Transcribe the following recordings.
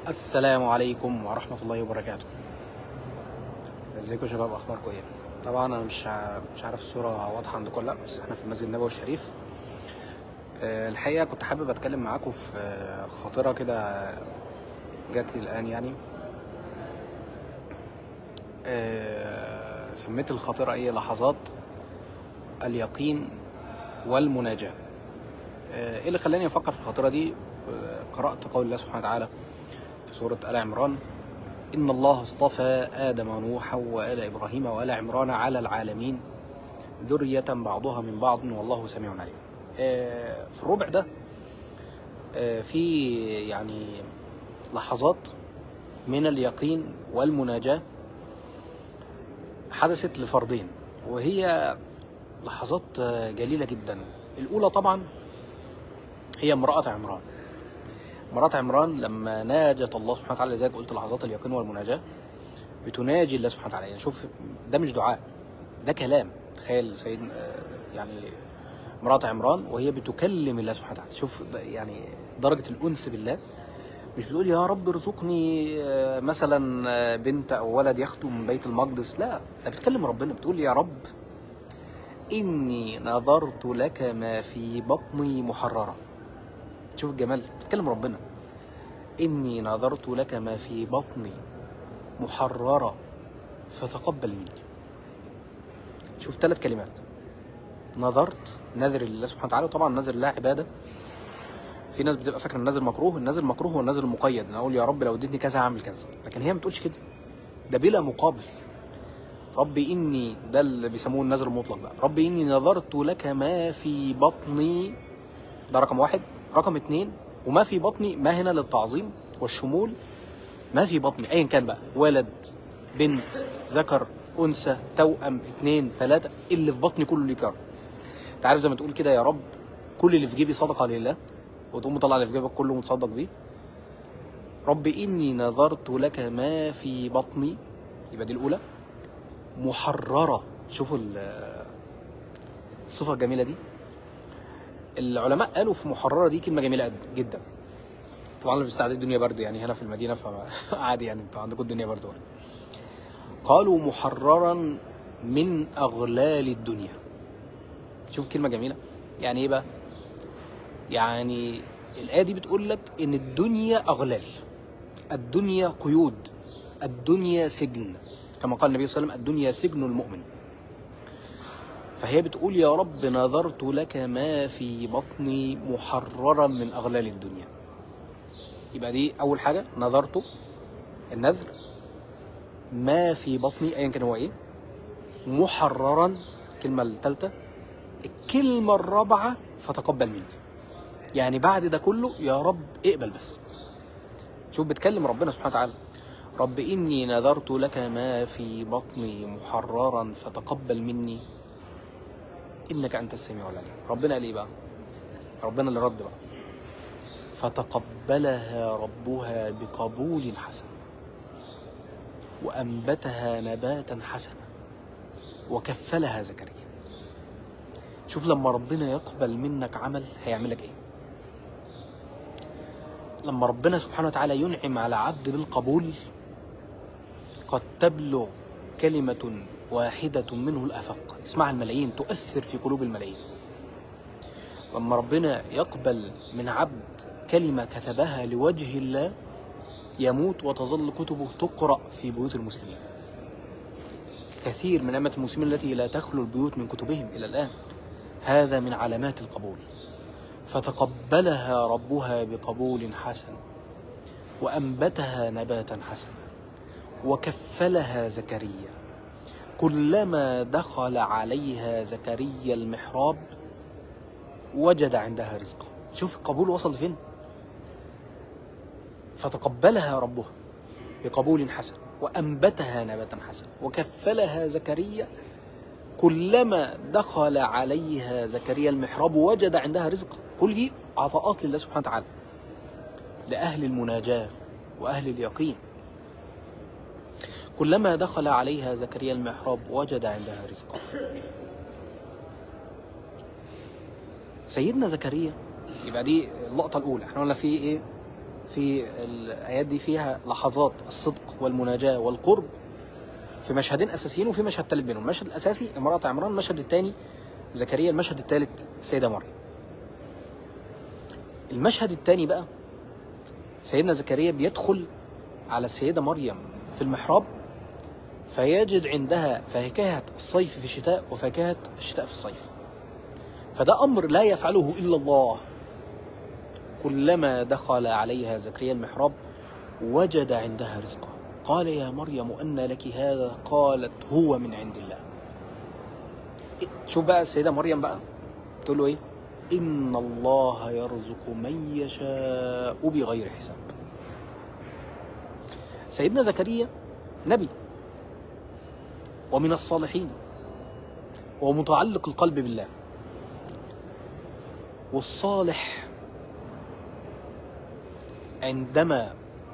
السلام عليكم ورحمة الله وبركاته ازيكم يا شباب اخباركم ايه طبعا انا مش ع- مش عارف الصورة واضحة عندكم ولا لا بس احنا في المسجد النبوي الشريف آه، الحقيقة كنت حابب اتكلم معاكم في آه، خاطرة كده جات لي الان يعني آه، سميت الخاطرة ايه لحظات اليقين والمناجاة آه، ايه اللي خلاني افكر في الخاطرة دي آه، قرأت قول الله سبحانه وتعالى في سورة آل عمران إن الله اصطفى آدم ونوحا وآل إبراهيم وآل عمران على العالمين ذرية بعضها من بعض والله سميع عليم آه، في الربع ده آه، في يعني لحظات من اليقين والمناجاة حدثت لفردين وهي لحظات آه، جليلة جدا الأولى طبعا هي امرأة عمران مرات عمران لما ناجت الله سبحانه وتعالى زي ما قلت لحظات اليقين والمناجاة بتناجي الله سبحانه وتعالى يعني شوف ده مش دعاء ده كلام تخيل سيد آه، يعني مرات عمران وهي بتكلم الله سبحانه وتعالى شوف ده يعني درجة الأنس بالله مش بتقول يا رب ارزقني آه، مثلا آه، بنت أو ولد يخدم بيت المقدس لا ده بتكلم ربنا بتقول يا رب إني نظرت لك ما في بطني محررة شوف الجمال بتكلم ربنا إني نظرت لك ما في بطني محررة فتقبل مني شوف ثلاث كلمات نظرت نذر لله سبحانه وتعالى وطبعا نذر الله عبادة في ناس بتبقى فاكره النذر مكروه النذر مكروه هو النذر المقيد انا اقول يا رب لو اديتني كذا هعمل كذا لكن هي ما بتقولش كده ده بلا مقابل ربي اني ده اللي بيسموه النذر المطلق بقى ربي اني نظرت لك ما في بطني ده رقم واحد رقم اتنين وما في بطني ما هنا للتعظيم والشمول ما في بطني ايا كان بقى ولد بنت ذكر انثى توأم اتنين ثلاثة اللي في بطني كله ليك يا رب انت عارف زي ما تقول كده يا رب كل اللي في جيبي صدقة لله وتقوم مطلع اللي في جيبك كله متصدق بيه رب إني نظرت لك ما في بطني يبقى دي الأولى محررة شوفوا ال- الصفة الجميلة دي العلماء قالوا في محررة دي كلمة جميلة قد- جدا طبعا اللي بيستعد الدنيا برد يعني هنا في المدينة فعادي يعني انتوا عندكم الدنيا برد ولا قالوا محررا من أغلال الدنيا شوف كلمة جميلة يعني ايه بقى يعني الآية دي بتقول لك إن الدنيا أغلال الدنيا قيود الدنيا سجن كما قال النبي صلى الله عليه وسلم الدنيا سجن المؤمن فهي بتقول يا رب نظرت لك ما في بطني محررا من أغلال الدنيا يبقى دي أول حاجة نظرت النذر ما في بطني أيا كان هو إيه محررا الكلمة الثالثة الكلمة الرابعة فتقبل مني يعني بعد ده كله يا رب اقبل بس شوف بتكلم ربنا سبحانه وتعالى رب إني نذرت لك ما في بطني محررا فتقبل مني إنك أنت السميع العليم ربنا قال إيه بقى ربنا اللي رد بقى فتقبلها ربها بقبول حسن وأنبتها نباتا حسنا وكفلها زكريا شوف لما ربنا يقبل منك عمل هيعمل لك ايه لما ربنا سبحانه وتعالى ينعم على عبد بالقبول قد تبلغ كلمة واحدة منه الأفق اسمعها الملايين تؤثر في قلوب الملايين لما ربنا يقبل من عبد كلمة كتبها لوجه الله يموت وتظل كتبه تقرأ في بيوت المسلمين كثير من أمة المسلمين التي لا تخلو البيوت من كتبهم إلى الآن هذا من علامات القبول فتقبلها ربها بقبول حسن وأنبتها نباتا حسنا وكفلها زكريا كلما دخل عليها زكريا المحراب وجد عندها رزقا شوف القبول وصل فين فتقبلها ربها بقبول حسن وأنبتها نباتا حسنا وكفلها زكريا كلما دخل عليها زكريا المحراب وجد عندها رزقا كل دي عطاءات لله سبحانه وتعالى لأهل المناجاة وأهل اليقين كلما دخل عليها زكريا المحراب وجد عندها رزقا سيدنا زكريا يبقى دي اللقطة الأولى احنا قلنا في ايه في الآيات دي فيها لحظات الصدق والمناجاة والقرب في مشهدين أساسيين وفي مشهد ثالث بينهم المشهد الأساسي امرأة عمران المشهد الثاني زكريا المشهد الثالث السيدة مريم المشهد الثاني بقى سيدنا زكريا بيدخل على السيدة مريم في المحراب فيجد عندها فاكهة الصيف في الشتاء وفاكهة الشتاء في الصيف فده أمر لا يفعله إلا الله كلما دخل عليها زكريا المحراب وجد عندها رزقا قال يا مريم أن لك هذا قالت هو من عند الله شوف بقى السيدة مريم بقى تقول له ايه إن الله يرزق من يشاء بغير حساب سيدنا زكريا نبي ومن الصالحين ومتعلق القلب بالله والصالح عندما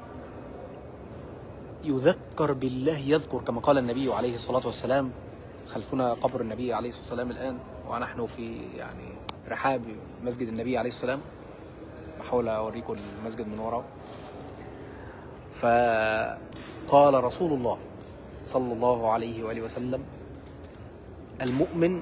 يذكر بالله يذكر كما قال النبي عليه الصلاة والسلام خلفنا قبر النبي عليه الصلاة والسلام الآن ونحن في يعني رحاب مسجد النبي عليه السلام بحاول أوريكم المسجد من وراء فقال رسول الله صلى الله عليه وآله وسلم المؤمن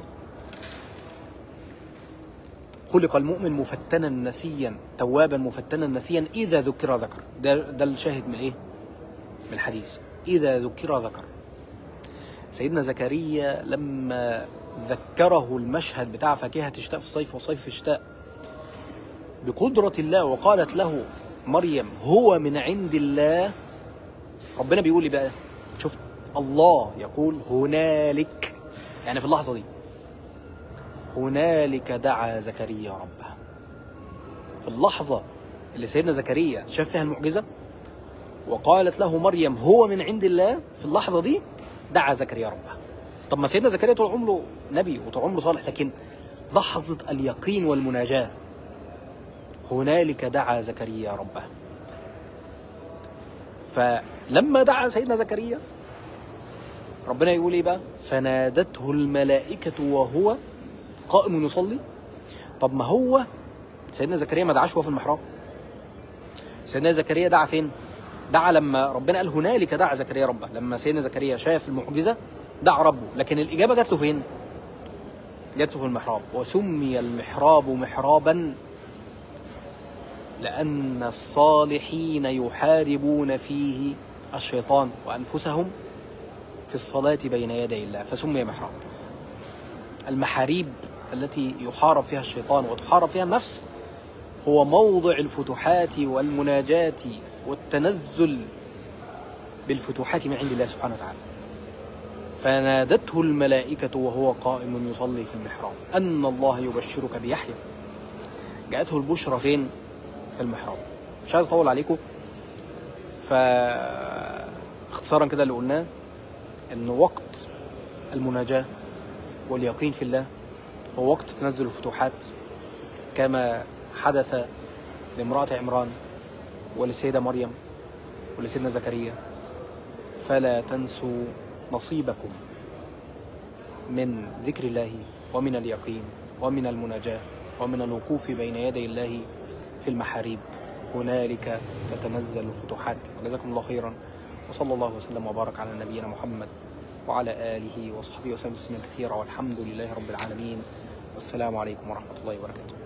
خلق المؤمن مفتنا نسيا توابا مفتنا نسيا إذا ذكر ذكر ده, ده الشاهد من إيه من الحديث إذا ذكر ذكر سيدنا زكريا لما ذكره المشهد بتاع فاكهة الشتاء في الصيف وصيف في الشتاء بقدرة الله وقالت له مريم هو من عند الله ربنا بيقول لي بقى شفت الله يقول هنالك يعني في اللحظة دي هنالك دعا زكريا ربه في اللحظة اللي سيدنا زكريا شاف فيها المعجزة وقالت له مريم هو من عند الله في اللحظة دي دعا زكريا ربه طب ما سيدنا زكريا طول عمره نبي وطول عمره صالح لكن لحظة اليقين والمناجاة هنالك دعا زكريا ربه فلما دعا سيدنا زكريا ربنا يقول ايه بقى فنادته الملائكة وهو قائم يصلي طب ما هو سيدنا زكريا ما دعاش وهو في المحراب سيدنا زكريا دعا فين دعا لما ربنا قال هنالك دعا زكريا ربه لما سيدنا زكريا شاف المعجزة دعا ربه لكن الإجابة جات له فين جات له في المحراب وسمي المحراب محرابا لأن الصالحين يحاربون فيه الشيطان وأنفسهم في الصلاة بين يدي الله فسمي محراب المحاريب التي يحارب فيها الشيطان وتحارب فيها النفس هو موضع الفتوحات والمناجاة والتنزل بالفتوحات من عند الله سبحانه وتعالى فنادته الملائكة وهو قائم يصلي في المحراب أن الله يبشرك بيحيى جاءته البشرى فين في المحراب مش عايز اطول عليكم فاختصارا كده اللي قلناه ان وقت المناجاة واليقين في الله هو وقت تنزل الفتوحات كما حدث لامرأة عمران وللسيدة مريم ولسيدنا زكريا فلا تنسوا نصيبكم من ذكر الله ومن اليقين ومن المناجاة ومن الوقوف بين يدي الله في المحاريب هنالك تتنزل الفتوحات وجزاكم الله خيرا وصلى الله وسلم وبارك على نبينا محمد وعلى آله وصحبه وسلم تسليما كثيرا والحمد لله رب العالمين والسلام عليكم ورحمة الله وبركاته